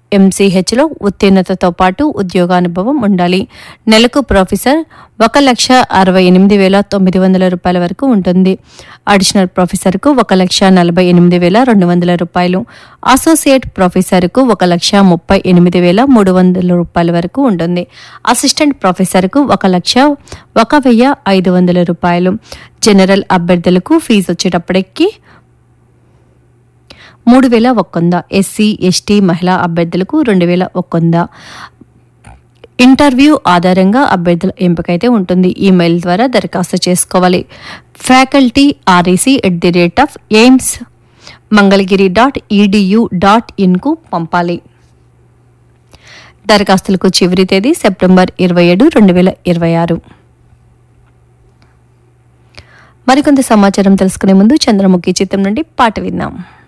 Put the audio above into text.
ఎంసీహెచ్లో ఉత్తీర్ణతతో పాటు ఉద్యోగానుభవం ఉండాలి నెలకు ప్రొఫెసర్ ఒక లక్ష అరవై ఎనిమిది వేల తొమ్మిది వందల రూపాయల వరకు ఉంటుంది అడిషనల్ ప్రొఫెసర్కు ఒక లక్ష నలభై ఎనిమిది వేల రెండు వందల రూపాయలు అసోసియేట్ ప్రొఫెసర్కు ఒక లక్ష ముప్పై ఎనిమిది వేల మూడు వందల రూపాయల వరకు ఉంటుంది అసిస్టెంట్ ప్రొఫెసర్కు ఒక లక్ష ఒక వెయ్యి ఐదు వందల రూపాయలు జనరల్ అభ్యర్థులకు ఫీజు వచ్చేటప్పటికి మూడు వేల ఒక్క వంద ఎస్సీ ఎస్టీ మహిళా అభ్యర్థులకు రెండు వేల ఒక్క వంద ఇంటర్వ్యూ ఆధారంగా అభ్యర్థుల ఎంపికైతే ఉంటుంది ఈమెయిల్ ద్వారా దరఖాస్తు చేసుకోవాలి faculty REC at the rate of AIIMS Mangalagiri dot EDU dot ఇన్కు పంపాలి దరఖాస్తులకు చివరి తేదీ సెప్టెంబర్ ఇరవై ఏడు రెండు వేల ఇరవై ఆరు మరికొంత సమాచారం తెలుసుకునే ముందు చంద్రముఖి చిత్రం నుండి పాట విందాం